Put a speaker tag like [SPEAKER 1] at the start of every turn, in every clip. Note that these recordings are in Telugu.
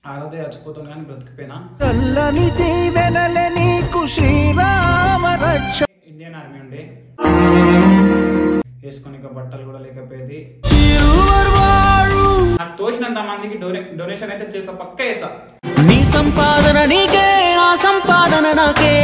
[SPEAKER 1] ఆ రోజే చచ్చిపోతాను కానీ బ్రతికిపోయినా
[SPEAKER 2] చల్లని దీవెనలే నీకు శ్రీరామ రక్ష
[SPEAKER 1] ఇండియన్ ఆర్మీ ఉండే వేసుకొని బట్టలు కూడా లేకపోయేది
[SPEAKER 2] తిరువరువాడు.
[SPEAKER 1] నాకు తోచినంత మందికి డొనే డొనేషన్ అయితే చేసా పక్క వేసా
[SPEAKER 2] నీ సంపాదన నీకే ఆ సంపాదన నాకే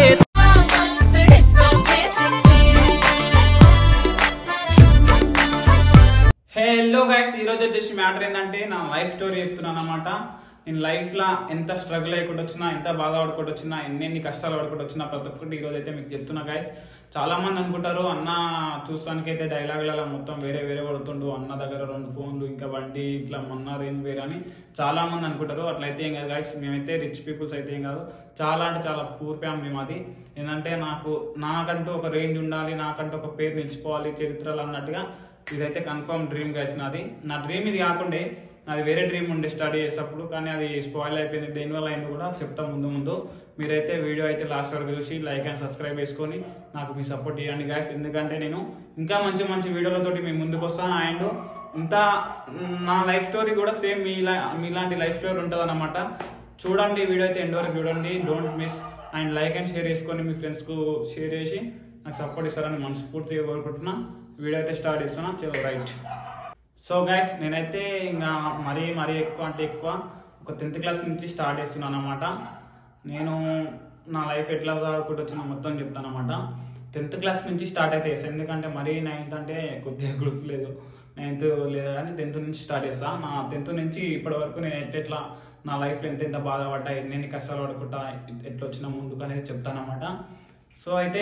[SPEAKER 1] హలో గైస్ ఈ రోజు వచ్చేసి మ్యాటర్ ఏంటంటే నా లైఫ్ స్టోరీ చెప్తున్నాను అనమాట నేను లైఫ్ లా ఎంత స్ట్రగుల్ అయ్యకుండా వచ్చినా ఎంత బాగా పడుకుంటూ వచ్చినా ఎన్నెన్ని కష్టాలు పడుకుంటూ వచ్చినా ప్రతి ఒక్కటి ఈ రోజు అయితే మీకు చెప్తున్నా గైస్ చాలా మంది అనుకుంటారు అన్న చూస్తానికి అయితే డైలాగులలో మొత్తం వేరే వేరే పడుతుండు అన్న దగ్గర రెండు ఫోన్లు ఇంకా బండి ఇట్లా మొన్న రేంజ్ వేరే అని చాలా మంది అనుకుంటారు అట్లయితే ఏం కాదు గైస్ మేమైతే రిచ్ పీపుల్స్ అయితే ఏం కాదు చాలా అంటే చాలా పూర్ ఫ్యామిలీ మాది ఏంటంటే నాకు నాకంటూ ఒక రేంజ్ ఉండాలి నాకంటూ ఒక పేరు నిలిచిపోవాలి చరిత్రలు అన్నట్టుగా ఇదైతే కన్ఫర్మ్ డ్రీమ్ గైస్ నాది నా డ్రీమ్ ఇది కాకుండే నాది వేరే డ్రీమ్ ఉండే స్టడీ చేసేటప్పుడు కానీ అది స్పాయిల్ అయిపోయింది దేనివల్ల అయింది కూడా చెప్తాం ముందు ముందు మీరైతే వీడియో అయితే లాస్ట్ వరకు చూసి లైక్ అండ్ సబ్స్క్రైబ్ చేసుకొని నాకు మీ సపోర్ట్ చేయండి గాయస్ ఎందుకంటే నేను ఇంకా మంచి మంచి వీడియోలతోటి మీ ముందుకు వస్తాను అండ్ ఇంత నా లైఫ్ స్టోరీ కూడా సేమ్ మీలా మీలాంటి లైఫ్ స్టోరీ ఉంటుంది అనమాట చూడండి వీడియో అయితే ఎండ్ వరకు చూడండి don't miss and like and share చేసుకొని మీ ఫ్రెండ్స్కు షేర్ చేసి నాకు సపోర్ట్ ఇస్తారని మనస్ఫూర్తిగా కోరుకుంటున్నా వీడియో అయితే స్టార్ట్ చేస్తున్నా చలో రైట్ సో గైస్ నేనైతే ఇంకా మరీ మరీ ఎక్కువ అంటే ఎక్కువ ఒక టెన్త్ క్లాస్ నుంచి స్టార్ట్ చేస్తున్నాను అనమాట నేను నా లైఫ్ ఎట్లా చదువుకుంటూ వచ్చిన మొత్తం చెప్తాను అనమాట టెన్త్ క్లాస్ నుంచి స్టార్ట్ అయితే చేస్తాను ఎందుకంటే మరీ నైన్త్ అంటే కొద్దిగా గుర్తులేదు నైన్త్ లేదు కానీ టెన్త్ నుంచి స్టార్ట్ చేస్తా నా టెన్త్ నుంచి ఇప్పటి వరకు నేను ఎట్లా నా లైఫ్లో ఎంత ఎంత బాధపడ్డా ఎన్ని కష్టాలు పడుకుంటా ఎట్లా వచ్చిన ముందుకు అనేది చెప్తాను అనమాట సో అయితే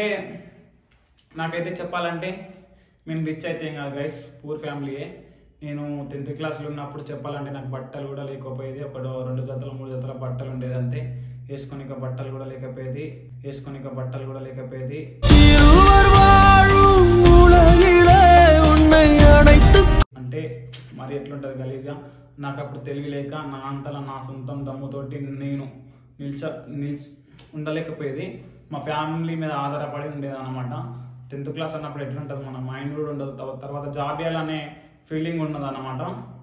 [SPEAKER 1] నాకైతే చెప్పాలంటే మేము రిచ్ అయితే ఏం కాదు గైస్ పూర్ ఫ్యామిలీయే నేను టెన్త్ క్లాస్లో ఉన్నప్పుడు చెప్పాలంటే నాకు బట్టలు కూడా లేకపోయేది ఒక రెండు జతల మూడు జతల బట్టలు ఉండేది అంతే వేసుకొనిక బట్టలు కూడా లేకపోయేది వేసుకొనిక బట్టలు కూడా లేకపోయేది
[SPEAKER 2] తిరువరువాడు ఉలగిలే ఉన్నై అனைத்து
[SPEAKER 1] అంటే మరి ఎట్లుంటుంది గలీజ్గా నాకు అప్పుడు తెలివి లేక నా అంతలా నా సొంతం దమ్ముతోటి నేను నిల్చ నిల్చ ఉండలేకపోయేది మా ఫ్యామిలీ మీద ఆధారపడి ఉండేది అనమాట టెన్త్ క్లాస్ అన్నప్పుడు ఎట్లుంటుంది మన మైండ్ కూడా ఉండదు తర్వా- తర్వాత జాబ్ చేయాలనే ఫీలింగ్ ఉండదు అనమాట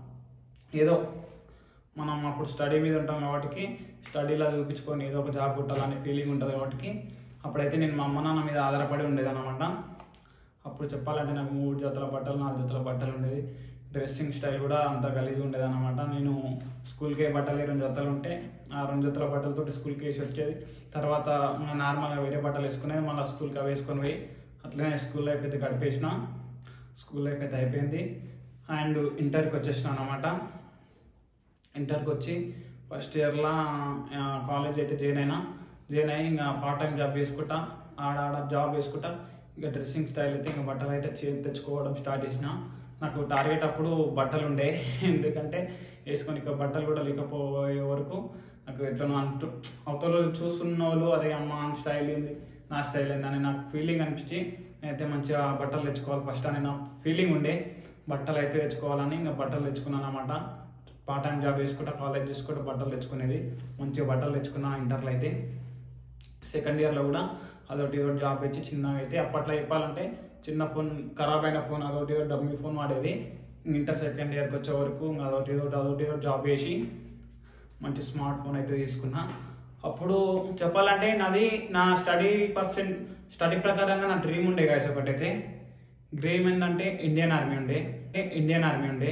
[SPEAKER 1] ఏదో మనం అప్పుడు స్టడీ మీద ఉంటాం కాబట్టి స్టడీలో చూపించుకొని ఏదో ఒక జాబ్ కొట్టాలనే ఫీలింగ్ ఉంటుంది కాబట్టి అప్పుడైతే నేను మా అమ్మ నాన్న మీద ఆధారపడి ఉండేది అనమాట అప్పుడు చెప్పాలంటే నాకు మూడు జతల బట్టలు నాలుగు జతల బట్టలు ఉండేది డ్రెస్సింగ్ స్టైల్ కూడా అంత గలీజ్ ఉండేది అనమాట నేను స్కూల్కి బట్టలు రెండు జతలు ఉంటే ఆ రెండు జతల బట్టలతోటి స్కూల్కి వేసి వచ్చేది తర్వాత నార్మల్గా వేరే బట్టలు వేసుకునేది మళ్ళీ స్కూల్కి అవి వేసుకొని పోయి అట్లనే స్కూల్ లైఫ్ అయితే గడిపేసిన స్కూల్ లైఫ్ అయితే అయిపోయింది అండ్ ఇంటర్కి వచ్చేసిన అనమాట ఇంటర్కి వచ్చి ఫస్ట్ ఇయర్లో కాలేజ్ అయితే జాయిన్ అయినా జాయిన్ అయ్యి ఇంకా పార్ట్ టైం జాబ్ చేసుకుంటా ఆడ ఆడ జాబ్ చేసుకుంటా ఇక డ్రెస్సింగ్ స్టైల్ అయితే ఇంకా బట్టలు అయితే చే తెచ్చుకోవడం స్టార్ట్ చేసిన నాకు టార్గెట్ అప్పుడు బట్టలు ఉండే ఎందుకంటే వేసుకొని ఇక బట్టలు కూడా లేకపోయే వరకు నాకు ఎట్లనో అంటూ అవతల చూస్తున్న వాళ్ళు అదే అమ్మ స్టైల్ ఏంది నా స్టైల్ ఏంది అని నాకు ఫీలింగ్ అనిపించి నేనైతే మంచిగా బట్టలు తెచ్చుకోవాలి ఫస్ట్ అని నా ఫీలింగ్ ఉండే బట్టలు అయితే తెచ్చుకోవాలని ఇంకా బట్టలు తెచ్చుకున్నాను అనమాట పార్ట్ టైం జాబ్ చేసుకుంటా కాలేజ్ చేసుకుంటా బట్టలు తెచ్చుకునేది మంచిగా బట్టలు తెచ్చుకున్నా ఇంటర్లో అయితే సెకండ్ ఇయర్లో కూడా అదొకటి ఒకటి జాబ్ ఇచ్చి చిన్నగా అయితే అప్పట్లో చెప్పాలంటే చిన్న ఫోన్ ఖరాబ్ అయిన ఫోన్ అదొకటి ఒకటి డమ్మీ ఫోన్ వాడేది ఇంటర్ సెకండ్ ఇయర్కి వచ్చే వరకు ఇంకా అదొకటి ఒకటి అదొకటి ఒకటి జాబ్ చేసి మంచి స్మార్ట్ ఫోన్ అయితే తీసుకున్నా అప్పుడు చెప్పాలంటే నాది నా స్టడీ పర్సెంట్ స్టడీ ప్రకారంగా నా డ్రీమ్ ఉండే గాయస్ ఒకటైతే డ్రీమ్ ఏంటంటే ఇండియన్ ఆర్మీ ఉండే ఇండియన్ ఆర్మీ ఉండే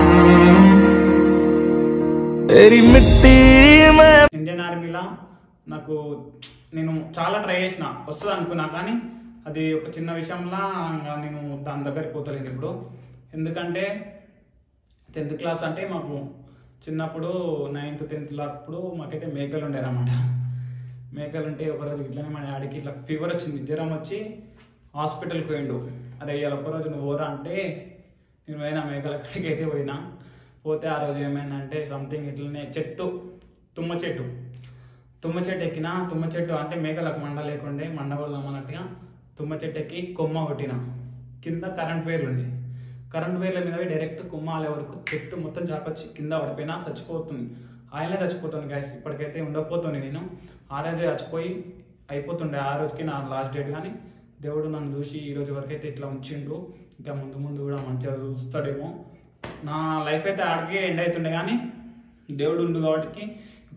[SPEAKER 2] तेरी मिट्टी में
[SPEAKER 1] ఇండియన్ ఆర్మీలో నాకు నేను చాలా ట్రై చేసిన వస్తుంది అనుకున్నా కానీ అది ఒక చిన్న విషయంలో ఇంకా నేను దాని దగ్గరికి పోతలేను ఇప్పుడు ఎందుకంటే టెన్త్ క్లాస్ అంటే మాకు చిన్నప్పుడు నైన్త్ టెన్త్లో అప్పుడు మాకైతే మేకలు ఉండేదన్నమాట మేకలు ఉంటే ఒకరోజు ఇట్లనే మా డాడీకి ఇట్లా ఫీవర్ వచ్చింది జ్వరం వచ్చి హాస్పిటల్కి పోయిండు అరే ఇవాళ ఒక్కరోజు నువ్వు పోరా అంటే నేను పోయినా మేకల కాడికి అయితే పోయినా పోతే ఆ రోజు ఏమైందంటే సంథింగ్ ఇట్లనే చెట్టు తుమ్మ చెట్టు తుమ్మ చెట్టు ఎక్కిన తుమ్మ చెట్టు అంటే మేకలకు మండ లేకుండే మండ కొడదాం అన్నట్టుగా తుమ్మ చెట్టు ఎక్కి కొమ్మ కొట్టిన కింద కరెంట్ వైర్లు ఉంది కరెంట్ వైర్ల మీద పోయి డైరెక్ట్ కొమ్మ ఆలే వరకు చెట్టు మొత్తం జాకొచ్చి కింద పడిపోయినా చచ్చిపోతుంది ఆయనే చచ్చిపోతుంది గ్యాస్ ఇప్పటికైతే ఉండకపోతుంది నేను ఆ రోజే చచ్చిపోయి అయిపోతుండే ఆ రోజుకి నా లాస్ట్ డేట్ కానీ దేవుడు నన్ను చూసి ఈ రోజు వరకు అయితే ఇట్లా ఉంచిండు ఇంకా ముందు ముందు కూడా మంచిగా చూస్తాడేమో నా లైఫ్ అయితే ఆడికి ఎండ్ అవుతుండే కానీ దేవుడు ఉండు కాబట్టి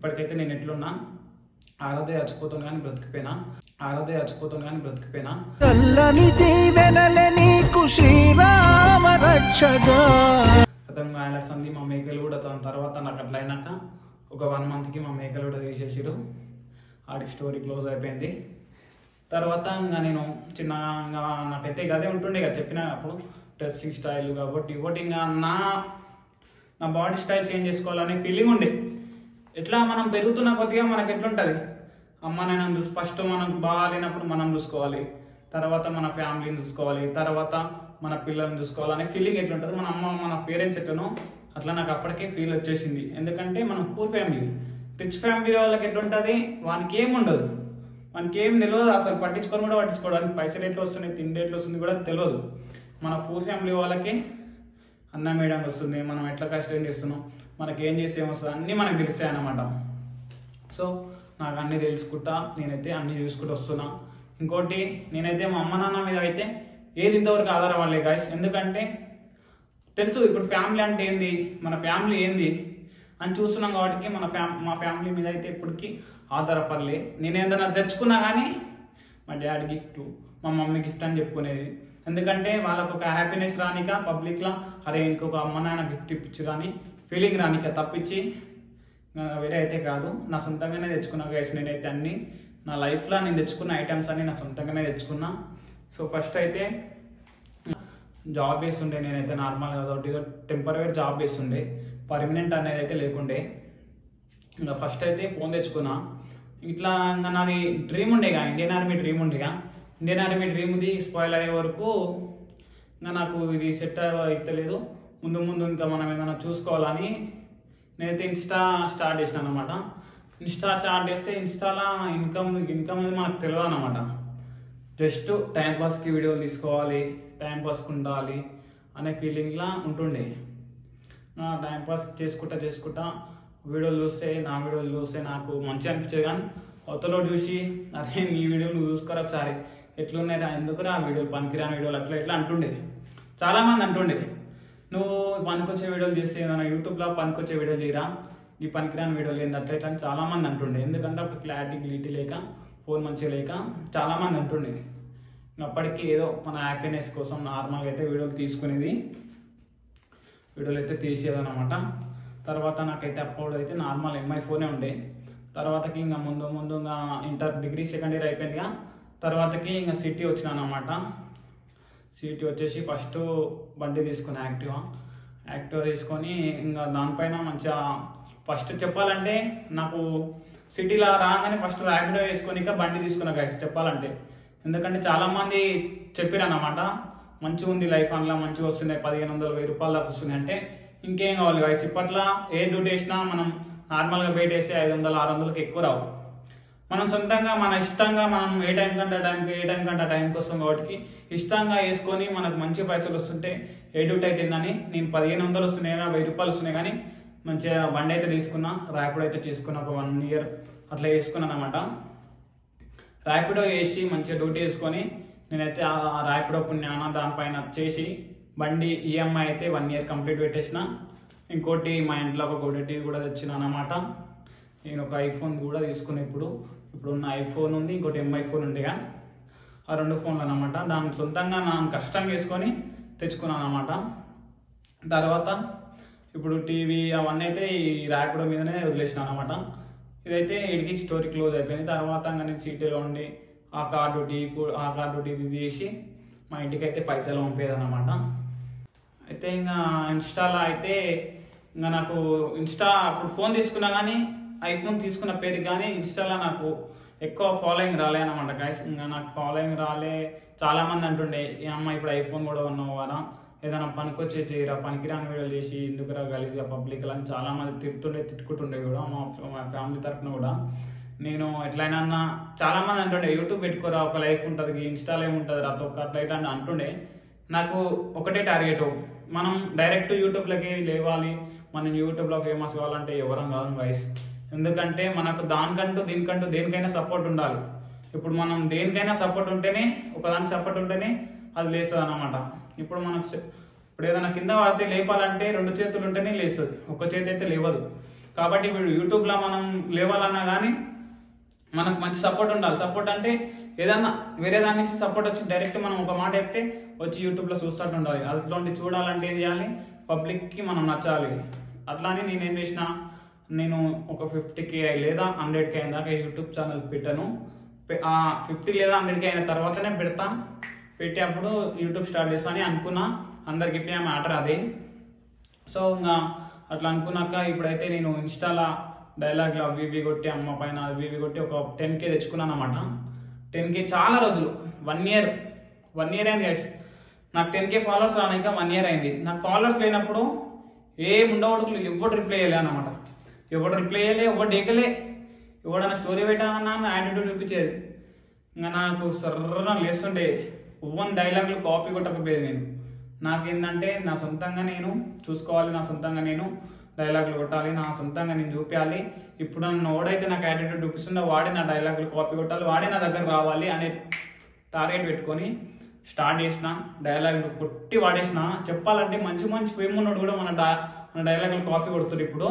[SPEAKER 1] ఇప్పటికైతే నేను ఎట్లున్నా ఆరాధే చచ్చిపోతాను కానీ బ్రతికిపోయినా ఆరాధే చచ్చిపోతాను కానీ బ్రతికిపోయినా
[SPEAKER 3] చల్లని దీవెనలే నీకు శ్రీరామ రక్షగా
[SPEAKER 1] అతను ఆయన సంది మా మేకలు కూడా దాని తర్వాత నాకు అట్లా అయినాక ఒక వన్ మంత్కి మా మేకలు కూడా తీసేసారు ఆడికి స్టోరీ క్లోజ్ అయిపోయింది తర్వాత ఇంకా నేను చిన్న ఇంకా నాకైతే ఇక అదే ఉంటుండే కదా చెప్పిన అప్పుడు డ్రెస్సింగ్ స్టైల్ కాబట్టి ఇంకోటి ఇంకా నా నా బాడీ స్టైల్ చేంజ్ చేసుకోవాలనే ఫీలింగ్ ఉండే ఎట్లా మనం పెరుగుతున్న కొద్దిగా మనకి ఎట్లుంటుంది అమ్మ నేను చూసి ఫస్ట్ మనకు బాగాలేనప్పుడు మనం చూసుకోవాలి తర్వాత మన ఫ్యామిలీని చూసుకోవాలి తర్వాత మన పిల్లల్ని చూసుకోవాలి అనే ఫీలింగ్ ఎట్లుంటుంది మన అమ్మ మన పేరెంట్స్ ఎట్లనో అట్లా నాకు అప్పటికే ఫీల్ వచ్చేసింది ఎందుకంటే మనం పూర్ ఫ్యామిలీ రిచ్ ఫ్యామిలీ వాళ్ళకి ఎట్లుంటుంది వానికి ఏం ఉండదు మనకి ఏం తెలియదు అసలు పట్టించుకొని కూడా పట్టించుకోవడానికి పైసలు ఎట్లా వస్తున్నాయి తిండి ఎట్లా వస్తుంది కూడా తెలియదు మన పూర్ ఫ్యామిలీ వాళ్ళకి అన్నం వేయడానికి వస్తుంది మనం ఎట్లా కష్టం చేస్తున్నాం మనకి ఏం చేస్తే ఏమొస్తుంది అన్నీ మనకు తెలుస్తాయి అన్నమాట సో నాకు అన్నీ తెలుసుకుంటా నేనైతే అన్నీ చూసుకుంటూ వస్తున్నా ఇంకోటి నేనైతే మా అమ్మ నాన్న మీద అయితే ఏది ఇంతవరకు ఆధారపడలే గాయస్ ఎందుకంటే తెలుసు ఇప్పుడు ఫ్యామిలీ అంటే ఏంది మన ఫ్యామిలీ ఏంది అని చూస్తున్నాం కాబట్టి మన ఫ్యామ్ మా ఫ్యామిలీ మీద అయితే ఇప్పటికీ ఆధారపడలే నేను ఏదైనా తెచ్చుకున్నా కానీ మా డాడీ గిఫ్ట్ మా మమ్మీ గిఫ్ట్ అని చెప్పుకునేది ఎందుకంటే వాళ్ళకు ఒక హ్యాపీనెస్ రానిక పబ్లిక్లో అరే ఇంకొక అమ్మ నాన్న గిఫ్ట్ ఇప్పించు కానీ ఫీలింగ్ రానిక తప్పించి ఆ, వేరే అయితే కాదు నా సొంతంగానే తెచ్చుకున్నా గైస్ నేనైతే అన్ని నా లైఫ్లో నేను తెచ్చుకున్న ఐటమ్స్ అన్ని నా సొంతంగానే తెచ్చుకున్నా సో ఫస్ట్ అయితే జాబ్ చేస్తుండే నేనైతే నార్మల్గా అదొకటి టెంపరీ జాబ్ చేస్తుండే పర్మనెంట్ అనేది అయితే లేకుండే ఇంకా ఫస్ట్ అయితే ఫోన్ తెచ్చుకున్నా ఇట్లా ఇంకా నాది డ్రీమ్ ఉండేగా ఇండియన్ ఆర్మీ డ్రీమ్ ఉండేగా ఇండియన్ ఆర్మీ డ్రీమ్ది స్పాయిల్ అయ్యే వరకు ఇంకా నాకు ఇది సెట్ అవుతలేదు ముందు ముందు ఇంకా మనం ఏమైనా చూసుకోవాలని నేనైతే ఇన్స్టా స్టార్ట్ చేసినాను అనమాట ఇన్స్టా స్టార్ట్ చేస్తే ఇన్స్టాలో ఇన్కమ్ ఇన్కమ్ అనేది మనకు తెలియదు అనమాట జస్ట్ టైం పాస్కి వీడియోలు తీసుకోవాలి టైం పాస్కి ఉండాలి అనే ఫీలింగ్లా ఉంటుండే నా టైం పాస్ చేసుకుంటా చేసుకుంటా వీడియోలు చూస్తే నా వీడియోలు చూస్తే నాకు మంచిగా అనిపించేది కానీ అవతలో చూసి అరే నీ వీడియోలు నువ్వు చూసుకోరా ఒకసారి ఎట్లున్నాయిరా ఎందుకురా ఆ వీడియోలు పనికిరాని వీడియోలు అట్లా ఇట్లా అంటుండే చాలామంది అంటుండే నువ్వు పనికొచ్చే వీడియోలు చేస్తే ఏదైనా యూట్యూబ్లో పనికొచ్చే వీడియోలు చేయరా ఈ పనికిరాని వీడియోలు ఏంది అట్లా ఇట్లా అని చాలామంది అంటుండే ఎందుకంటే అప్పుడు క్లారిటీ క్లియరిటీ లేక ఫోన్ మంచిగా లేక చాలామంది అంటుండే అప్పటికి ఏదో మన హ్యాపీనెస్ కోసం నార్మల్గా అయితే వీడియోలు తీసుకునేది వీడియోలు అయితే తీసేదన్నమాట తర్వాత నాకైతే అప్పుడు అయితే నార్మల్ ఎంఐ ఫోనే ఉండే తర్వాతకి ఇంకా ముందు ముందు ఇంకా ఇంటర్ డిగ్రీ సెకండ్ ఇయర్ అయిపోయిందిగా తర్వాతకి ఇంకా సిటీ వచ్చినాను అనమాట సిటీ వచ్చేసి ఫస్ట్ బండి తీసుకున్నా యాక్టివా యాక్టివా తీసుకొని ఇంకా దానిపైన మంచిగా ఫస్ట్ చెప్పాలంటే నాకు సిటీలో రాగానే ఫస్ట్ ర్యాపిడో వేసుకొని ఇంకా బండి తీసుకున్నా గైస్ చెప్పాలంటే ఎందుకంటే చాలామంది చెప్పారన్నమాట మంచిగా ఉంది లైఫ్ అందులో మంచిగా వస్తున్నాయి పదిహేను వందలు వెయ్యి రూపాయలు దాకా వస్తున్నాయి అంటే ఇంకేం కావాలి గైస్ ఇప్పట్లో ఏ డ్యూటీ వేసినా మనం నార్మల్గా బయట వేస్తే ఐదు వందలు ఆరు వందలకి ఎక్కువ రావు మనం సొంతంగా మన ఇష్టంగా మనం ఏ టైం కంటే ఆ టైంకి ఏ టైం కంటే ఆ టైంకి వస్తాం కాబట్టి ఇష్టంగా వేసుకొని మనకు మంచి పైసలు వస్తుంటే ఏ డ్యూటీ అవుతుందని నేను పదిహేను వందలు వస్తున్నాయి కానీ వెయ్యి రూపాయలు వస్తున్నాయి కానీ మంచిగా బండి అయితే తీసుకున్నా ర్యాపిడో అయితే చేసుకున్నా ఒక వన్ ఇయర్ అట్లా వేసుకున్నాను అనమాట ర్యాపిడో వేసి మంచిగా డ్యూటీ వేసుకొని నేనైతే ఆ ర్యాపిడో పుణ్యాన దానిపైన చేసి బండి ఈఎంఐ అయితే వన్ ఇయర్ కంప్లీట్ పెట్టేసిన ఇంకోటి మా ఇంట్లో ఒక గొడ్డ టీవీ కూడా తెచ్చిన అనమాట నేను ఒక ఐఫోన్ కూడా తీసుకున్నా ఇప్పుడు ఇప్పుడు ఉన్న ఐఫోన్ ఉంది ఇంకోటి ఎంఐ ఫోన్ ఉండేగా ఆ రెండు ఫోన్లు అనమాట దాన్ని సొంతంగా నా కష్టం చేసుకొని తెచ్చుకున్నాను అనమాట తర్వాత ఇప్పుడు టీవీ అవన్నీ అయితే ఈ ర్యాపిడో మీదనే వదిలేసిన అనమాట ఇదైతే ఇడికి స్టోరీ క్లోజ్ అయిపోయింది తర్వాత ఇంకా నేను సిటీలో ఉండి ఆ కార్డు టీ ఆ కార్డు టీ ఇది చేసి మా ఇంటికి అయితే పైసలు పంపేది అనమాట అయితే ఇంకా ఇన్స్టాలో అయితే ఇంకా నాకు ఇన్స్టా అప్పుడు ఫోన్ తీసుకున్నా కానీ ఐఫోన్ తీసుకున్న పేరు కానీ ఇన్స్టాలో నాకు ఎక్కువ ఫాలోయింగ్ రాలే అనమాట గాయస్ ఇంకా నాకు ఫాలోయింగ్ రాలే చాలా మంది అంటుండే ఈ అమ్మ ఇప్పుడు ఐఫోన్ కూడా ఉన్నావు కదా ఏదైనా పనికొచ్చే చేయరా పనికిరాని వీడియోలు చేసి ఎందుకురా గలీజ్గా పబ్లిక్ అని చాలా మంది తిడుతుండే తిట్టుకుంటుండే కూడా మా మా ఫ్యామిలీ తరఫున కూడా నేను ఎట్లయినా అన్నా చాలా మంది అంటుండే యూట్యూబ్ పెట్టుకోరా ఒక లైఫ్ ఉంటుంది ఇన్స్టాలో ఏముంటుంది రా తొక్క అట్లా ఇట్లా అని అంటుండే నాకు ఒకటే టార్గెట్ మనం డైరెక్ట్ యూట్యూబ్లోకి లేవాలి మనం యూట్యూబ్లో ఫేమస్ కావాలంటే ఎవరం కాదు వయస్ ఎందుకంటే మనకు దానికంటూ దీనికంటూ దేనికైనా సపోర్ట్ ఉండాలి ఇప్పుడు మనం దేనికైనా సపోర్ట్ ఉంటేనే ఒకదానికి సపోర్ట్ ఉంటేనే అది లేస్తుంది అనమాట ఇప్పుడు మనకు సె- ఇప్పుడు ఏదైనా కింద పడితే లేపాలంటే రెండు చేతులు ఉంటేనే లేస్తుంది ఒక చేతి అయితే లేవదు కాబట్టి ఇప్పుడు యూట్యూబ్లో మనం లేవాలన్నా కానీ మనకు మంచి సపోర్ట్ ఉండాలి సపోర్ట్ అంటే ఏదన్నా వేరే దాని నుంచి సపోర్ట్ వచ్చి డైరెక్ట్ మనం ఒక మాట చెప్తే వచ్చి యూట్యూబ్లో చూస్తూ ఉండాలి అట్లాంటి చూడాలంటే ఏం చేయాలి పబ్లిక్కి మనం నచ్చాలి అట్లానే నేను ఏం చేసిన నేను ఒక ఫిఫ్టీకి లేదా హండ్రెడ్కి అయిన దాకా యూట్యూబ్ ఛానల్ పెట్టాను పె- ఆ ఫిఫ్టీ లేదా హండ్రెడ్కి అయిన తర్వాతనే పెడతా పెట్టేప్పుడు యూట్యూబ్ స్టార్ట్ చేస్తా అని అనుకున్నా అందరికి చెప్పిన మ్యాటర్ అదే సో ఇంకా అట్లా అనుకున్నాక ఇప్పుడైతే నేను ఇన్స్టాలా డైలాగ్లు అవి ఇవి కొట్టి అమ్మ పైన అవి ఇవి కొట్టి ఒక టెన్ కే తెచ్చుకున్నాను అనమాట టెన్ కే చాలా రోజులు వన్ ఇయర్ వన్ ఇయర్ అయింది గైస్ నాకు టెన్ కే ఫాలోవర్స్ రానాక వన్ ఇయర్ అయింది నాకు ఫాలోవర్స్ లేనప్పుడు ఏం ఉండవడుకులు ఎవరు రిప్లై చేయలే అనమాట ఎవడు రిప్లై చేయలే ఎవడు డేకలే ఎవడన్నా స్టోరీ పెట్టామన్నా యాటిట్యూడ్ చూపించేది ఇంకా నాకు సర్రన లేస్తుండే ఓవన్ డైలాగులు కాపీ కొట్టకపోయేది నేను నాకేందంటే నా సొంతంగా నేను చూసుకోవాలి నా సొంతంగా నేను డైలాగులు కొట్టాలి నా సొంతంగా నేను చూపించాలి ఇప్పుడు నన్ను ఓడైతే నాకు యాటిట్యూడ్ చూపిస్తుందో వాడే నా డైలాగులు కాపీ కొట్టాలి వాడే నా దగ్గర రావాలి అనే టార్గెట్ పెట్టుకొని స్టార్ట్ చేసిన డైలాగులు కొట్టి వాడేసిన చెప్పాలంటే మంచి మంచి ఫేమ్ ఉన్నాడు కూడా మన డా మన డైలాగులు కాపీ కొడుతుంది ఇప్పుడు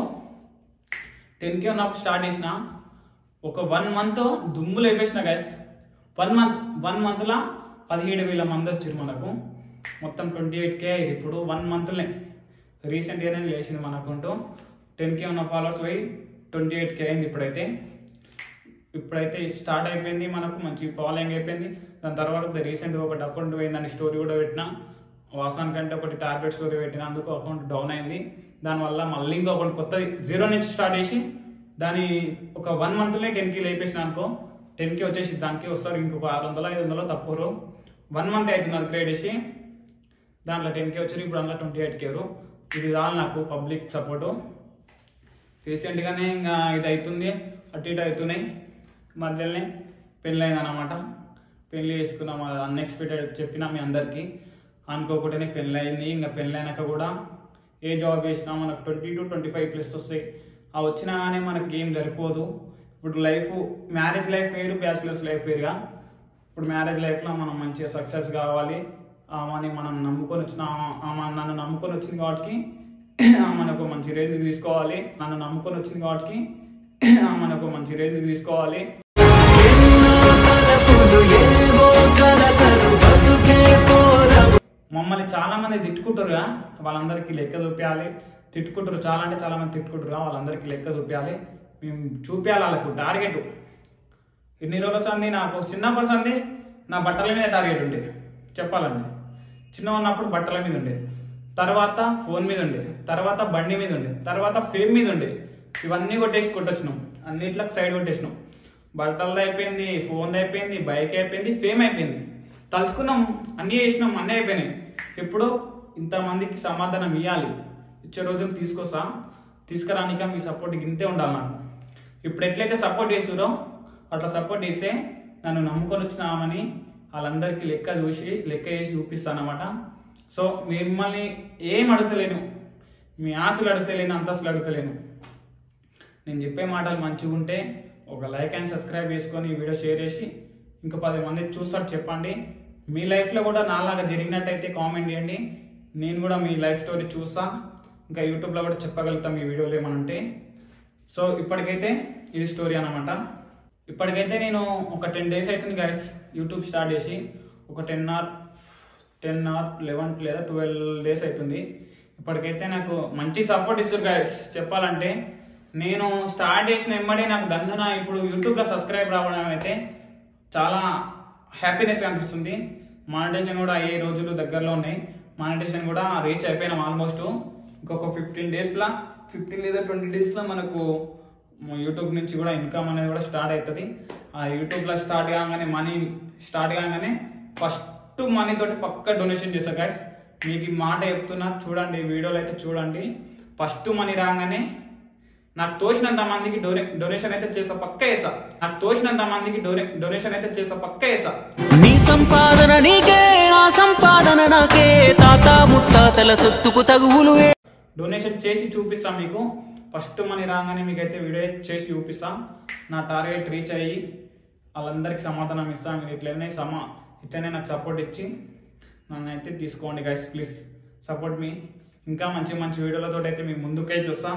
[SPEAKER 1] టెన్కే ఉన్నప్పుడు స్టార్ట్ చేసిన ఒక వన్ మంత్ దుమ్ములు వేపేసిన గైస్ వన్ మంత్ వన్ మంత్లో పదిహేడు వేల మంది వచ్చారు మనకు మొత్తం ట్వంటీ ఎయిట్ కే అయ్యారు ఇప్పుడు వన్ మంత్లే రీసెంట్గానే లేచింది మన అకౌంట్ టెన్ కే ఉన్న ఫాలోవర్స్ పోయి ట్వంటీ ఎయిట్ కే అయింది ఇప్పుడైతే ఇప్పుడైతే స్టార్ట్ అయిపోయింది మనకు మంచి ఫాలోయింగ్ అయిపోయింది దాని తర్వాత రీసెంట్గా ఒకటి అకౌంట్ పోయిందని స్టోరీ కూడా పెట్టిన వాసాన్ కంటే ఒకటి టార్గెట్ స్టోరీ పెట్టినందుకు అకౌంట్ డౌన్ అయింది దానివల్ల మళ్ళీ ఇంకో అకౌంట్ కొత్తది జీరో నుంచి స్టార్ట్ చేసి దాని ఒక వన్ మంత్లో టెన్కి లేపేసిన అనుకో టెన్కి వచ్చేసి దానికి వస్తారు ఇంకొక ఆరు వందలు ఐదు వందలు తక్కువ వన్ మంత్ అవుతుంది అది క్రియేట్ చేసి దాంట్లో టెన్కే వచ్చారు ఇప్పుడు అందులో ట్వంటీ ఎయిట్ కేరు ఇది చాలు నాకు పబ్లిక్ సపోర్టు రీసెంట్గానే ఇంకా ఇది అవుతుంది అటు ఇటు అవుతున్నాయి మధ్యలోనే పెళ్ళి అయిందన్నమాట పెళ్ళి చేసుకున్నాం అన్ఎక్స్పెక్టెడ్ చెప్పినా మీ అందరికీ అనుకోకుండానే పెళ్ళి అయింది ఇంకా పెళ్ళి అయినాక కూడా ఏ జాబ్ చేసినా మనకు twenty two twenty five plus వస్తాయి ఆ వచ్చినా కానీ మనకి ఏం సరిపోదు ఇప్పుడు లైఫ్ మ్యారేజ్ లైఫ్ వేరు బ్యాచిలర్స్ లైఫ్ వేరుగా ఇప్పుడు మ్యారేజ్ లైఫ్లో మనం మంచిగా సక్సెస్ కావాలి ఆమెని మనం నమ్ముకొని వచ్చిన ఆమె నన్ను నమ్ముకొని వచ్చింది కాబట్టి మనకు మంచి రేజ్ తీసుకోవాలి నన్ను నమ్ముకొని వచ్చింది కాబట్టి మనకు మంచి రేజ్ తీసుకోవాలి మమ్మల్ని చాలా మంది తిట్టుకుంటారుగా వాళ్ళందరికీ లెక్క చూపించాలి తిట్టుకుంటారు చాలా అంటే చాలా మంది తిట్టుకుంటారు వాళ్ళందరికీ లెక్క చూపించాలి మేము చూపించాలి వాళ్ళకు టార్గెట్ ఎన్ని రోజుల సంది నాకు చిన్నప్పటి సంది నా బట్టల మీద టార్గెట్ ఉండే చెప్పాలంటే చిన్న ఉన్నప్పుడు బట్టల మీద ఉండే తర్వాత ఫోన్ మీద ఉండే తర్వాత బండి మీద ఉండే తర్వాత ఫేమ్ మీద ఉండే ఇవన్నీ కొట్టేసి కొట్టొచ్చినాం అన్నిట్లకు సైడ్ కొట్టేసినాం బట్టలది అయిపోయింది ఫోన్ అయిపోయింది బైక్ అయిపోయింది ఫేమ్ అయిపోయింది తలుచుకున్నాం అన్నీ చేసినాం అన్నీ అయిపోయినాయి ఇప్పుడు ఇంతమందికి సమాధానం ఇవ్వాలి ఇచ్చే రోజులు తీసుకొస్తా తీసుకురానిక మీ సపోర్ట్ ఇంతే ఉండాలి నాకు ఇప్పుడు ఎట్లయితే సపోర్ట్ చేస్తురో అట్లా సపోర్ట్ చేస్తే నన్ను నమ్ముకొని వచ్చిన ఆమెని వాళ్ళందరికీ లెక్క చూసి లెక్క చేసి చూపిస్తాను అనమాట సో మిమ్మల్ని ఏం అడుగుతలేను మీ ఆశలు అడుగుతలేను అంతస్తులు అడుగుతలేను నేను చెప్పే మాటలు మంచిగా ఉంటే ఒక లైక్ అండ్ సబ్స్క్రైబ్ చేసుకొని ఈ వీడియో షేర్ చేసి ఇంకా పది మంది చూస్తారు చెప్పండి మీ లైఫ్లో కూడా నాలాగా జరిగినట్టయితే కామెంట్ చేయండి నేను కూడా మీ లైఫ్ స్టోరీ చూస్తా ఇంకా యూట్యూబ్లో కూడా చెప్పగలుగుతాం ఈ వీడియోలో ఏమైనా ఉంటే సో ఇప్పటికైతే ఇది స్టోరీ అన్నమాట ఇప్పటికైతే నేను ఒక టెన్ డేస్ అవుతుంది గైస్ యూట్యూబ్ స్టార్ట్ చేసి ఒక ten or ten or eleven లేదా ట్వెల్వ్ డేస్ అవుతుంది ఇప్పటికైతే నాకు మంచి సపోర్ట్ ఇస్తారు గైస్ చెప్పాలంటే నేను స్టార్ట్ చేసిన వెంబడే నాకు దండున ఇప్పుడు యూట్యూబ్లో సబ్స్క్రైబ్ రావడం అయితే చాలా హ్యాపీనెస్ అనిపిస్తుంది మానిటేషన్ కూడా అయ్యే రోజులు దగ్గరలో ఉన్నాయి మానిటేషన్ కూడా రీచ్ అయిపోయినాం ఆల్మోస్ట్ ఇంకొక ఫిఫ్టీన్ డేస్లో ఫిఫ్టీన్ లేదా ట్వంటీ డేస్లో మనకు యూట్యూబ్ నుంచి కూడా ఇన్కమ్ అనేది కూడా స్టార్ట్ అవుతుంది ఆ యూట్యూబ్లో స్టార్ట్ కాగానే మనీ స్టార్ట్ కాగానే ఫస్ట్ మనీ తోటి పక్క డొనేషన్ చేస్తా గైస్ మీకు ఈ మాట చెప్తున్నా చూడండి వీడియోలో అయితే చూడండి ఫస్ట్ మనీ రాగానే నాకు తోచినంత మందికి డొనే డొనేషన్ అయితే చేసా పక్క వేసా నాకు తోచినంత మందికి డొనే డొనేషన్ అయితే చేసా పక్క వేసా
[SPEAKER 2] నీ సంపాదన నీకే ఆ సంపాదన నాకే తాత ముత్తాతల సొత్తుకు తగువులు ఏ-
[SPEAKER 1] డొనేషన్ చేసి చూపిస్తాం మీకు ఫస్ట్ మనీ రాగానే మీకైతే వీడియో చేసి చూపిస్తాం నా టార్గెట్ రీచ్ అయ్యి వాళ్ళందరికీ సమాధానం ఇస్తాం మీరు ఇట్లనే సమా ఇట్లనే నాకు సపోర్ట్ ఇచ్చి నన్ను అయితే తీసుకోండి గైస్ ప్లీజ్ సపోర్ట్ మీ ఇంకా మంచి మంచి వీడియోలతో అయితే మీ ముందుకైతే వస్తాం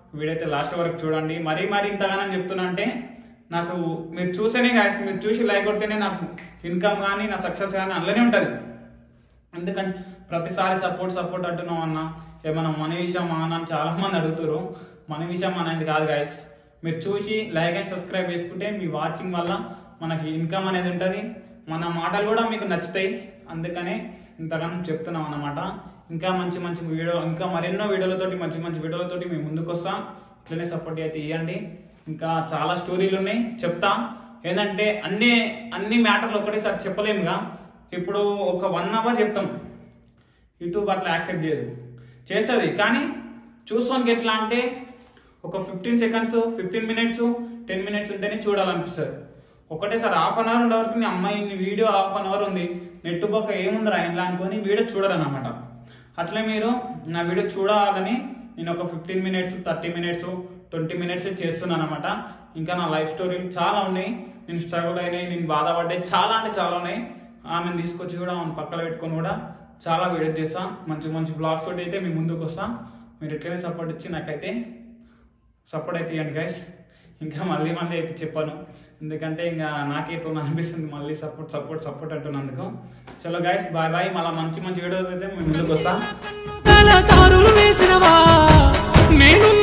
[SPEAKER 1] వీడియో అయితే లాస్ట్ వరకు చూడండి మరీ మరీ ఇంతగానని చెప్తున్నా అంటే నాకు మీరు చూసేనే గాయస్ మీరు చూసి లైక్ కొడితేనే నాకు ఇన్కమ్ కానీ నా సక్సెస్ కానీ అందులోనే ఉంటుంది ఎందుకంటే ప్రతిసారి సపోర్ట్ సపోర్ట్ అంటున్నాం అన్న ఏమన్నా మన విషయం అన్న అని చాలా మంది అడుగుతారు మన విషయం అనేది కాదు గాయస్ మీరు చూసి లైక్ అండ్ సబ్స్క్రైబ్ చేసుకుంటే మీ వాచింగ్ వల్ల మనకి ఇన్కమ్ అనేది ఉంటుంది మన మాటలు కూడా మీకు నచ్చుతాయి అందుకనే ఇంతగానో చెప్తున్నాం అన్నమాట ఇంకా మంచి మంచి వీడియో ఇంకా మరెన్నో వీడియోలతోటి మంచి మంచి వీడియోలతోటి మేము ముందుకు వస్తాం ఇట్లనే సపోర్ట్ అయితే ఇవ్వండి ఇంకా చాలా స్టోరీలు ఉన్నాయి చెప్తా ఏంటంటే అన్ని అన్ని మ్యాటర్లు ఒకటేసారి చెప్పలేముగా ఇప్పుడు ఒక వన్ అవర్ చెప్తాం యూట్యూబ్ అట్లా యాక్సెప్ట్ చేయదు చేస్తుంది కానీ చూస్తానికి ఎట్లా అంటే ఒక fifteen seconds fifteen minutes ten minutes ఉంటేనే చూడాలనిపిస్తుంది ఒకటేసారి హాఫ్ అన్ అవర్ ఉండే వరకు నీ అమ్మాయి నీ వీడియో హాఫ్ అన్ అవర్ ఉంది నెట్ పక్క ఏముందిరా ఇంట్లో అనుకొని వీడియో చూడరన్నమాట అట్లే మీరు నా వీడియో చూడాలని నేను ఒక fifteen minutes thirty minutes twenty minutes చేస్తున్నాను అనమాట ఇంకా నా లైఫ్ స్టోరీలు చాలా ఉన్నాయి నేను స్ట్రగుల్ అయినాయి నేను బాధపడ్డాయి చాలా అంటే చాలా ఉన్నాయి ఆమెను తీసుకొచ్చి కూడా ఆమెను పక్కన పెట్టుకొని కూడా చాలా వీడియో చేస్తా మంచి మంచి బ్లాగ్స్ తోటి అయితే మీ ముందుకు వస్తా మీరు ఎట్లయినా సపోర్ట్ ఇచ్చి నాకైతే సపోర్ట్ అయితే ఇవ్వండి గైస్ ఇంకా మళ్ళీ మళ్ళీ అయితే చెప్పాను ఎందుకంటే ఇంకా నాకే ఇప్పుడు అనిపిస్తుంది మళ్ళీ సపోర్ట్ సపోర్ట్ సపోర్ట్ అంటున్నందుకు చలో గైస్ బాయ్ బాయ్ మళ్ళీ మంచి మంచి వీడియోస్ అయితే మీ ముందుకు వస్తా
[SPEAKER 2] కళాకారులు వేసినవా నేను